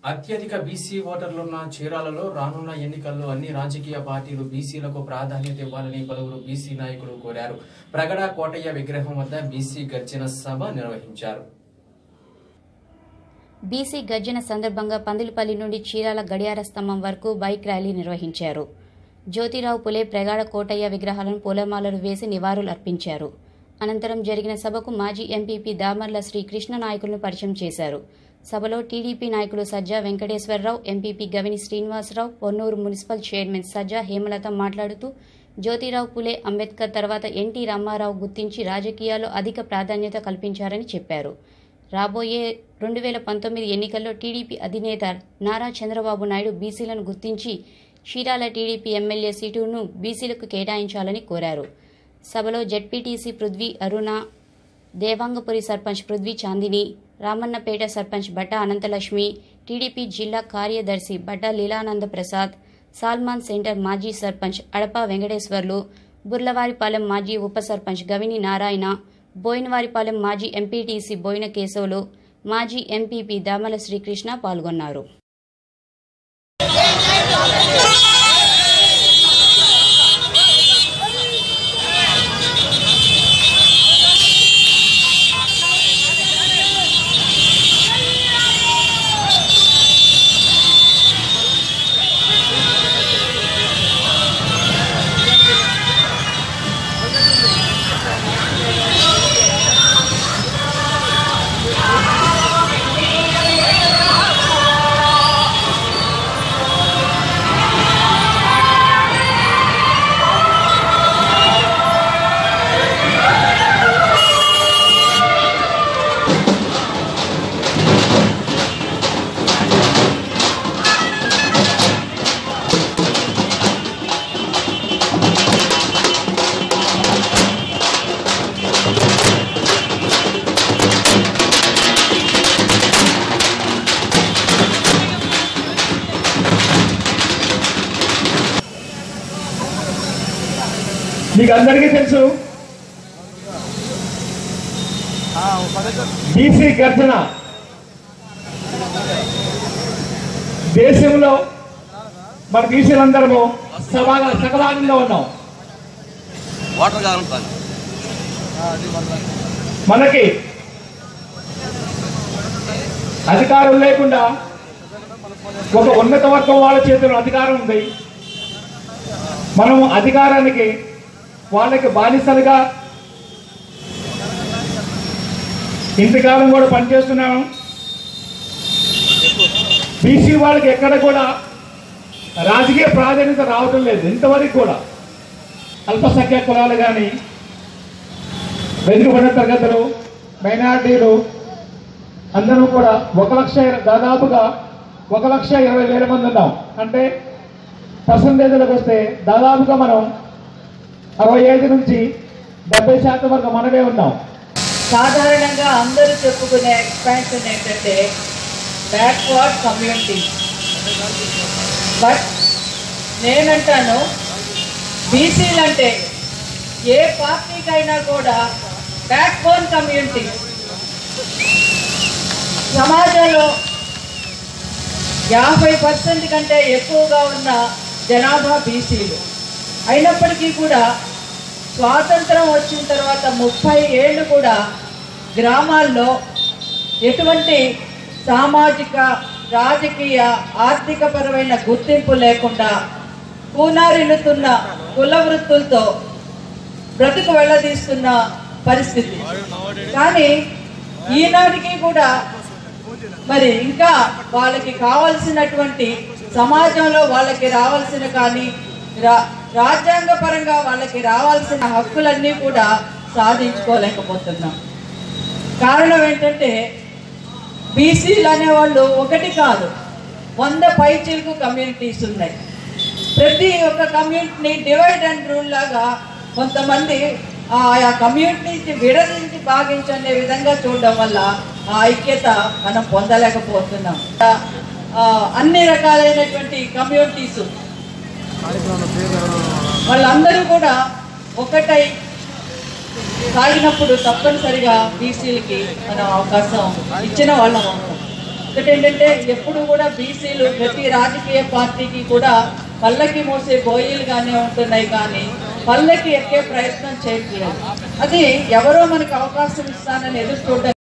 అత్యధిక బీసీ ఓటర్లున్న చీరాలలో రానున్న ఎన్నికల్లో అన్ని రాజకీయ పార్టీలు బీసీలకు ప్రాధాన్యత ఇవ్వాలని పలువురు బీసీ నాయకులు కోరారు ప్రగడ కోటయ్య విగ్రహం వద్ద బీసీ గర్జన సభ నిర్వహించారు బీసీ గర్జన సందర్భంగా పందిలిపల్లి నుండి చీరాల గడియార స్తంభం వరకు బైక్ ర్యాలీ నిర్వహించారు జ్యోతిరావు పులే ప్రగాఢ కోటయ్య విగ్రహాలను పూలమాలలు వేసి నివాళులు అర్పించారు అనంతరం జరిగిన సభకు మాజీ ఎంపీపీ దామర్ల శ్రీ కృష్ణ నాయకులను పరిచయం చేశారు సభలో టీడీపీ నాయకులు Sajja Venkateswara Rao MPP Gavini Srinivasa Rao Ponnur municipal chairman Sajja Hemalatha మాట్లాడుతూ జ్యోతిరావు పులే అంబేద్కర్ తర్వాత ఎన్టీ రామారావు గుర్తించి రాజకీయాల్లో అధిక ప్రాధాన్యత కల్పించారని చెప్పారు రాబోయే రెండు వేల పంతొమ్మిది ఎన్నికల్లో టీడీపీ అధినేత నారా చంద్రబాబు నాయుడు బీసీలను గుర్తించి చీరాల టీడీపీ ఎమ్మెల్యే సీటును బీసీలకు కేటాయించాలని కోరారు సభలో జడ్పీటీసీ పృథ్వీ అరుణ దేవాంగపురి సర్పంచ్ పృథ్వీ చాందిని రామన్నపేట సర్పంచ్ బట్ట అనంతలక్ష్మి టీడీపీ జిల్లా కార్యదర్శి బట్ట లీలానంద ప్రసాద్ సాల్మాన్ సెంటర్ మాజీ సర్పంచ్ అడప వెంకటేశ్వర్లు బుర్లవారిపాలెం మాజీ ఉప సర్పంచ్ గవిని నారాయణ బోయినవారిపాలెం మాజీ ఎంపీటీసీ బోయిన కేశవులు మాజీ ఎంపీపీ దామల శ్రీకృష్ణ పాల్గొన్నారు మీకు అందరికీ తెలుసు బీసీ గర్జన దేశంలో మన బీసీలందరము సభగా సగభాగంగా ఉన్నాం వాటర్ కావాలి మనకి అధికారం లేకుండా ఒక ఉన్నత వర్గం వాళ్ళ చేతిలో అధికారం ఉంది మనము అధికారానికి వాళ్ళకి బానిసలుగా ఇంతకాలం కూడా పనిచేస్తున్నాము బీసీ వాళ్ళకి ఎక్కడ కూడా రాజకీయ ప్రాధాన్యత రావటం లేదు ఇంతవరకు కూడా అల్పసంఖ్య కులాలు కానీ వెనుకబడిన తరగతులు మైనార్టీలు అందరూ కూడా ఒక లక్ష ఇర- దాదాపుగా ఒక లక్ష ఇరవై వేల మంది ఉన్నాం అంటే పర్సంటేజ్లకు వస్తే దాదాపుగా మనం అరవై ఐదు నుంచి డెబ్బై శాతం వరకు మనమే ఉన్నాం సాధారణంగా అందరూ చెప్పుకునే ఎక్స్పాన్షన్ ఏంటంటే బ్యాక్వర్డ్ కమ్యూనిటీ బట్ నేనంటాను బీసీలు అంటే ఏ పార్టీకైనా కూడా బ్యాక్ బోన్ కమ్యూనిటీ సమాజంలో యాభై పర్సెంట్ కంటే ఎక్కువగా ఉన్న జనాభా బీసీలు అయినప్పటికీ కూడా స్వాతంత్రం వచ్చిన తర్వాత ముప్పై ఏళ్ళు కూడా గ్రామాల్లో ఎటువంటి సామాజిక రాజకీయ ఆర్థికపరమైన గుర్తింపు లేకుండా కూనారిల్లుతున్న కుల వృత్తులతో బ్రతుకు వెళ్ళదీస్తున్న పరిస్థితి కానీ ఈనాటికి కూడా మరి ఇంకా వాళ్ళకి కావలసినటువంటి సమాజంలో వాళ్ళకి రావాల్సిన కానీ రా రాజ్యాంగ పరంగా వాళ్ళకి రావాల్సిన హక్కులన్నీ కూడా సాధించుకోలేకపోతున్నాం కారణం ఏంటంటే బీసీలు అనేవాళ్ళు ఒకటి కాదు వంద పైచిలుకు కమ్యూనిటీస్ ఉన్నాయి ప్రతి ఒక్క కమ్యూనిటీని డివైడ్ అండ్ రూల్ లాగా కొంతమంది ఆయా కమ్యూనిటీని విడదీసి భాగించనే విధంగా చూడడం వల్ల ఆ ఐక్యత మనం పొందలేకపోతున్నాం ఆ, అన్ని రకాలైనటువంటి కమ్యూనిటీస్ వాళ్ళందరూ కూడా ఒకటై సాగినప్పుడు తప్పనిసరిగా బీసీలకి మనం అవకాశం ఇచ్చిన వాళ్ళం అవుతాం ఒకటి ఏంటంటే ఎప్పుడు కూడా బీసీలు ప్రతి రాజకీయ పార్టీకి కూడా పల్లకి మోసే బోయిలుగానే ఉంటున్నాయి కానీ పల్లకి ఎక్కే ప్రయత్నం చేయట్లేదు అది ఎవరో మనకి అవకాశం ఇస్తానని ఎదురు చూడడం